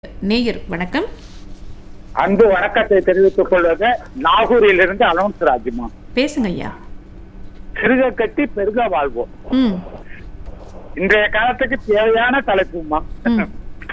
நேயர் வணக்கம் அன்பு வணக்கத்தை தெரிவித்துக் கொள்வது நாகூரிலிருந்து அலோன்ஸ் ராஜ்மா பேசுங்க ஐயா சிறுக கட்டி பெருக வாழ்வோம் ம் இன்றைய காலத்துக்கு தேவையான தலைப்புமா ம்.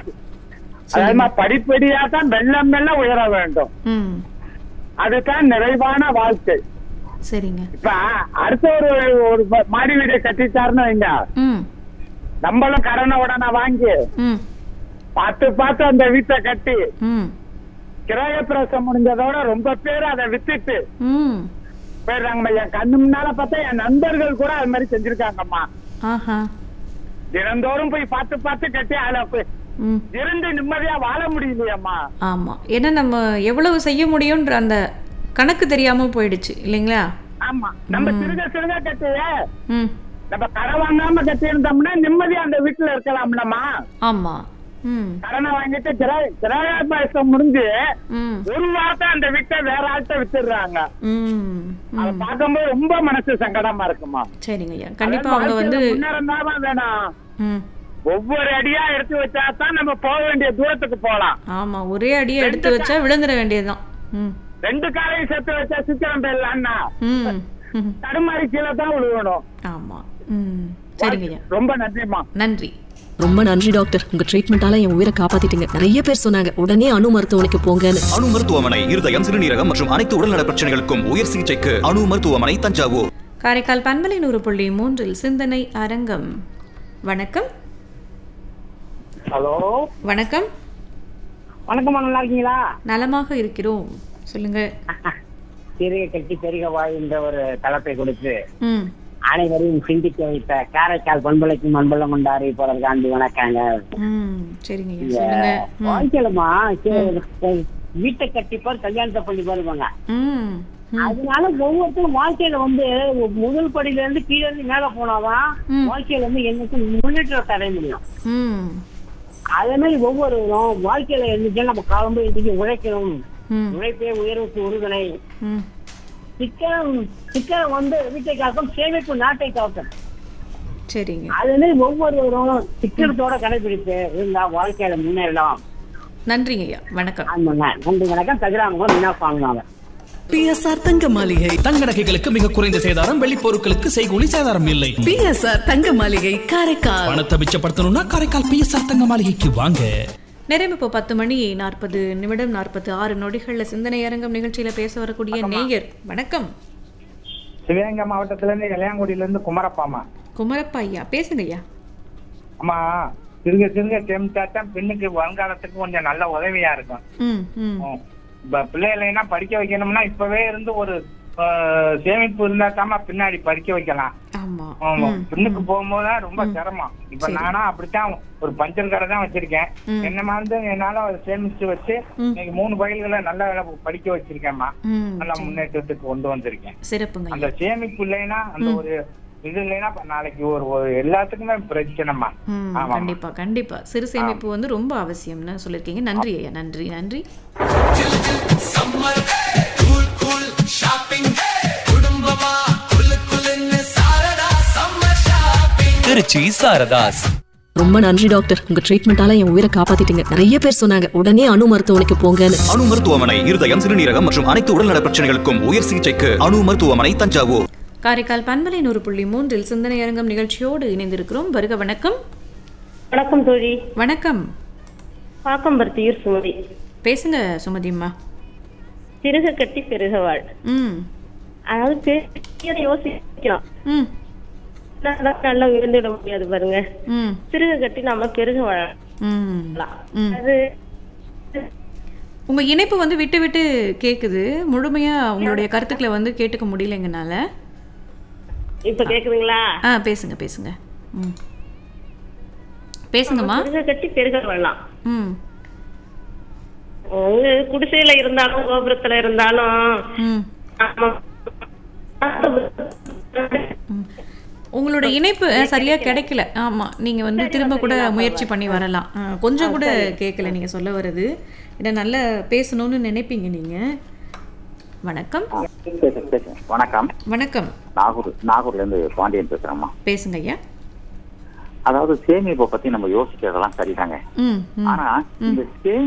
அதே படிப்படியா தான் மெல்ல மெல்ல உயர வேண்டும் ம் அதுதான் நிறைவான வாழ்க்கை சரிங்க இப்ப அடுத்த ஒரு ஒரு ம- மாடி வீடு கட்டிட்டாருன்னு வைங்க ம் நம்மளும் கடனை உடனே வாங்கி ம் பார்த்து பார்த்து அந்த வீட்டை கட்டி ம் கிரக பிரசம் முடிஞ்சதோட ரொம்ப பேர் அதை வித்துட்டு ம் போயிடுறாங்கம்மா என் கண்ணு முன்னால பார்த்தா என் நண்பர்கள் கூட அது மாதிரி செஞ்சிருக்காங்கம்மா ஆஹா தினந்தோறும் போய் பார்த்து பார்த்து கட்டி அதுல போய் ம் இருந்து நிம்மதியா வாழ முடியலையம்மா ஆமா ஏன்னா நம்ம எவ்வளவு செய்ய முடியும்ன்ற அந்த கணக்கு தெரியாம போயிடுச்சு இல்லைங்களா ஆமா நம்ம சிறுக சிறுக கட்டிய ம் நம்ம கடன் வாங்காம கட்டி இருந்தோம்னா நிம்மதியா அந்த வீட்டுல இருக்கலாம்லம்மா ஆமா ம் கடனை வாங்கிட்டு கிரா- கிரக பிரசம் முடிஞ்சு ம் ஒரு வாரத்தை அந்த வீட்டை வேற ஆள்கிட்ட வித்துடுறாங்க ம் அதை ம் பார்க்கும்போது ரொம்ப மனசு சங்கடமா இருக்குமா சரிங்க ஐயா கண்டிப்பா அவங்க வந்து முன்னேறந்தாம வேணாம் ம் ஒவ்வொரு அடியா எடுத்து வச்சா தான் நம்ம போக வேண்டிய தூரத்துக்கு போலாம் ஆமா ஒரே அடியை எடுத்து வச்சா விழுந்துட வேண்டியதுதான் ம் ரெண்டு காலையும் சேர்த்து வச்சா சீக்கிரம் போயிடலாம்னா ம் ம் தடுமாறி கீழே தான் விழுகணும் ஆமா ம் சரிங்க ஐயா ரொம்ப நன்றிம்மா நன்றி ரொம்ப நன்றி டாக்டர் உங்க ட்ரீட்மெண்டால என் உயிரை காப்பாத்திட்டீங்க நிறைய பேர் சொன்னாங்க உடனே அணு மருத்துவமனைக்கு போங்கன்னு அணு மருத்துவமனை இருதயம் சிறுநீரகம் மற்றும் அனைத்து உடல்நல பிரச்சனைகளுக்கும் உயர் சிகிச்சைக்கு அணு மருத்துவமனை தஞ்சாவூர் காரைக்கால் பண்பலை நூறு புள்ளி மூன்றில் சிந்தனை அரங்கம் வணக்கம் ஹலோ வணக்கம் வணக்கம்மா நல்லா இருக்கீங்களா நலமாக இருக்கிறோம் சொல்லுங்க சிறிய கட்டி பெருக வாழ்கின்ற ஒரு தலைப்பை கொடுத்து ம் அனைவரையும் சிந்திக்க வைத்த காரைக்கால் பண்பலைக்கும் மண்பலம் கொண்டாடி போறதுக்காண்டி வணக்கங்க ம் சரிங்க ஐயா இந்த சொல்லுங்க ம் வாழ்க்கையிலமா சி- வீட்டை கட்டிப்பார் கல்யாணத்தை பண்ணி பாருவாங்க ம் ம் அதனால ஒவ்வொருத்தரும் வாழ்க்கையில வந்து முதல் படியில இருந்து கீழே இருந்து மேல போனாதான் ம். வாழ்க்கையில வந்து என்னைக்கும் முன்னேற்றம் அடைய முடியும் ம் அதே மாதிரி ஒவ்வொருவரும் வாழ்க்கையில என்னைக்கும் நம்ம காலம்பு இன்னைக்கு உழைக்கணும் ம் உழைப்பே உயர்வுக்கு உறுதுணை ம் சிக்கனம் சிக்கனம் வந்து வீட்டை காக்கும் சேமிப்பு நாட்டை காக்கும் சரிங்க அது மாதிரி ஒவ்வொருவரும் சிக்கனத்தோட கடைபிடித்து இருந்தா வாழ்க்கையில முன்னேறலாம் நன்றிங்க ஐயா வணக்கம் ஆமாங்க நன்றி வணக்கம் தகுராமகம் மீனா வாங்கினாங்க பிஎஸ்ஆர் தங்க மாளிகை தங்க நகைகளுக்கு மிக குறைந்த சேதாரம் வெள்ளி பொருட்களுக்கு செய்கூலி சேதாரம் இல்லை பிஎஸ்ஆர் தங்க மாளிகை காரைக்கால் பணத்தை மிச்சப்படுத்தணும்னா காரைக்கால் பிஎஸ்ஆர் தங்க மாளிகைக்கு வாங்க நேரம் இப்போ பத்து மணி நாற்பது நிமிடம் நாற்பத்தி ஆறு நொடிகளில் சிந்தனை அரங்கம் நிகழ்ச்சியில பேச வரக்கூடிய நேயர் வணக்கம் சிவகங்கை மாவட்டத்துல இருந்து இளையாங்குடியில இருந்து குமரப்பாமா குமரப்பா ஐயா பேசுங்க ஐயா அம்மா சிறுக சிறுக சேமிச்சாத்தான் பெண்ணுக்கு வருங்காலத்துக்கு கொஞ்சம் நல்ல உதவியா இருக்கும் ம் ம் ம். இப்ப பிள்ளைகளைனா படிக்க வைக்கணும்னா இப்பவே இருந்து ஒரு ஆஹ், சேமிப்பு இருந்தா தாம்மா பின்னாடி படிக்க வைக்கலாம் ஆமா ஆமா. ம், பெண்ணுக்கு போகும்போது ரொம்ப சிரமம் இப்ப சரி. நானா அப்படித்தான் ஒரு பஞ்சர் கடை தான் வச்சிருக்கேன் ம். என்ன மாதிரி என்னால அதை சேமிச்சு வச்சு ம். இன்னைக்கு மூணு பயில்களை நல்ல படிக்க வச்சிருக்கேன்மா ம் நல்ல சரி. முன்னேற்றத்துக்கு கொண்டு வந்திருக்கேன் சிறப்புங்க அந்த ஐயா சேமிப்பு இல்லைன்னா அந்த ம். ஒரு இது இல்லைன்னா அப்ப நாளைக்கு ஒரு ஒரு எல்லாத்துக்குமே பிரச்சனைமா ம் ஆமாம்மா. கண்டிப்பா கண்டிப்பா சிறு சேமிப்பு வந்து ரொம்ப அவசியம்னு சொல்லியிருக்கீங்க நன்றி ஐயா நன்றி நன்றி திருச்சி சாரதாஸ் ரொம்ப நன்றி டாக்டர் உங்க ட்ரீட்மெண்டால என் உயிரை காப்பாத்திட்டீங்க நிறைய பேர் சொன்னாங்க உடனே அணு மருத்துவமனைக்கு போங்கன்னு அணு மருத்துவமனை இருதயம் சிறுநீரகம் மற்றும் அனைத்து உடல்நல பிரச்சனைகளுக்கும் உயர் சிகிச்சைக்கு அணு மருத்துவமனை தஞ்சாவூர் காரைக்கால் பண்பலை நூறு புள்ளி மூன்றில் சிந்தனை அரங்கம் நிகழ்ச்சியோடு இணைந்திருக்கிறோம் வருக வணக்கம் வணக்கம் தோழி வணக்கம் பாக்கம்பருத்தியூர் சுமதி பேசுங்க சுமதிம்மா சிறுக கட்டி பெருக வாழ் ம் அதாவது பெரியதை யோசிக்கலாம் ம் நல்லா நல்லா உயர்ந்துவிட முடியாது பாருங்க ம் சிறுக கட்டி நம்ம பெருக வாழலாம் ம் ம் அது உங்க இணைப்பு வந்து விட்டு விட்டு கேக்குது முழுமையா உங்களுடைய கருத்துக்களை வந்து கேட்டுக்க முடியலங்கனால இப்ப கேக்குதுங்களா ஆ பேசுங்க பேசுங்க ம் பேசுங்கம்மா சிறுக கட்டி பெருக வாழலாம் ம் அது குடிசையில இருந்தாலும் கோபுரத்துல இருந்தாலும் ம் நம்ம ம். உங்களோட இணைப்பு அஹ், சரியா கிடைக்கல ஆமா நீங்க வந்து திரும்ப கூட முயற்சி பண்ணி வரலாம் அஹ், கொஞ்சம் கூட கேட்கல நீங்க சொல்ல வர்றது இதை நல்லா பேசணும்னு நினைப்பீங்க நீங்க வணக்கம் பேசுங்க, பேசுங்க. வணக்கம் வணக்கம் நாகூர் நாகூர்ல இருந்து பாண்டியன் பேசுறேம்மா பேசுங்க ஐயா அதாவது சேமிப்பை பத்தி நம்ம யோசிக்கிறதெல்லாம் சரிதாங்க ம் ம் ஆனா இந்த சே